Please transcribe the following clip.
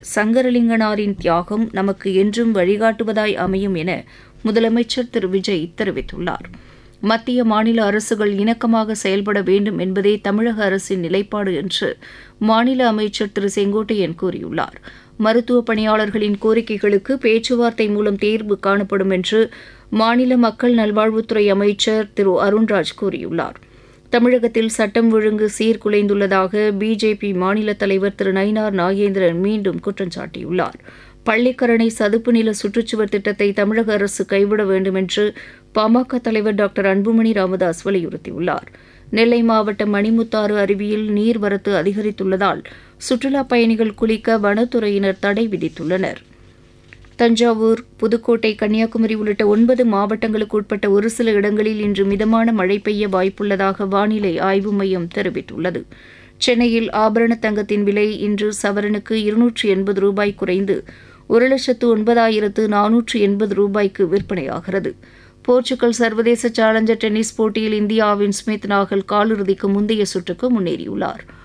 சங்கரலிங்கனாரின் தியாகம் நமக்கு என்றும் வழிகாட்டுவதாய் அமையும் என முதலமைச்சர் திரு விஜய் தெரிவித்துள்ளார் மத்திய மாநில அரசுகள் இணக்கமாக செயல்பட வேண்டும் என்பதே தமிழக அரசின் நிலைப்பாடு என்று மாநில அமைச்சர் திரு செங்கோட்டையன் கூறியுள்ளார் மருத்துவ பணியாளர்களின் கோரிக்கைகளுக்கு பேச்சுவார்த்தை மூலம் தீர்வு காணப்படும் என்று மாநில மக்கள் நல்வாழ்வுத்துறை அமைச்சர் திரு அருண்ராஜ் கூறியுள்ளார் தமிழகத்தில் சட்டம் ஒழுங்கு சீர்குலைந்துள்ளதாக பிஜேபி மாநில தலைவர் திரு நயினார் நாகேந்திரன் மீண்டும் குற்றம் சாட்டியுள்ளார் பள்ளிக்கரணை சதுப்பு நில சுற்றுச்சுவர் திட்டத்தை தமிழக அரசு கைவிட வேண்டும் என்று பாமக தலைவர் டாக்டர் அன்புமணி ராமதாஸ் வலியுறுத்தியுள்ளார் நெல்லை மாவட்டம் மணிமுத்தாறு அருவியில் நீர்வரத்து அதிகரித்துள்ளதால் சுற்றுலாப் பயணிகள் குளிக்க வனத்துறையினர் தடை விதித்துள்ளனர் தஞ்சாவூர் புதுக்கோட்டை கன்னியாகுமரி உள்ளிட்ட ஒன்பது மாவட்டங்களுக்கு உட்பட்ட ஒரு சில இடங்களில் இன்று மிதமான மழை பெய்ய வாய்ப்புள்ளதாக வானிலை ஆய்வு மையம் தெரிவித்துள்ளது சென்னையில் ஆபரண தங்கத்தின் விலை இன்று சவரனுக்கு இருநூற்று எண்பது ரூபாய் குறைந்து ஒரு லட்சத்து ஒன்பதாயிரத்து நானூற்று எண்பது ரூபாய்க்கு விற்பனையாகிறது போர்ச்சுகல் சர்வதேச சேலஞ்சர் டென்னிஸ் போட்டியில் இந்தியாவின் ஸ்மித் நாகல் காலிறுதிக்கு முந்தைய சுற்றுக்கு முன்னேறியுள்ளார்